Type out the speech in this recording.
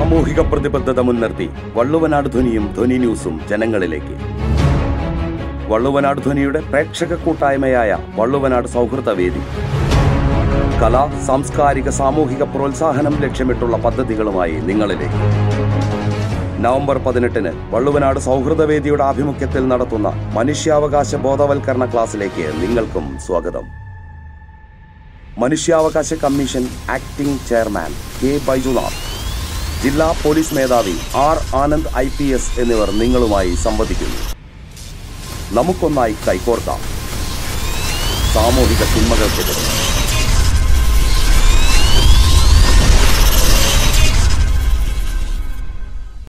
സാമൂഹിക പ്രതിബദ്ധത മുൻനിർത്തി വള്ളുവനാട് ധ്വനിയും ധ്വനി ന്യൂസും ജനങ്ങളിലേക്ക് വള്ളുവനാട് ധ്വനിയുടെ പ്രേക്ഷക കൂട്ടായ്മയായ വള്ളുവനാട് സൗഹൃദ വേദി കലാ സാംസ്കാരിക സാമൂഹിക പ്രോത്സാഹനം ലക്ഷ്യമിട്ടുള്ള പദ്ധതികളുമായി നിങ്ങളിലേക്ക് നവംബർ പതിനെട്ടിന് വള്ളുവനാട് സൗഹൃദവേദിയുടെ ആഭിമുഖ്യത്തിൽ നടത്തുന്ന മനുഷ്യാവകാശ ബോധവൽക്കരണ ക്ലാസ്സിലേക്ക് നിങ്ങൾക്കും സ്വാഗതം മനുഷ്യാവകാശ commission acting chairman K Baijunath ജില്ലാ പോലീസ് മേധാവി R Anand I P S എന്നിവർ നിങ്ങളുമായി സംവദിക്കുന്നു നമുക്കൊന്നായി കൈകോർക്കാം സാമൂഹിക തിന്മകൾക്കെതിരെ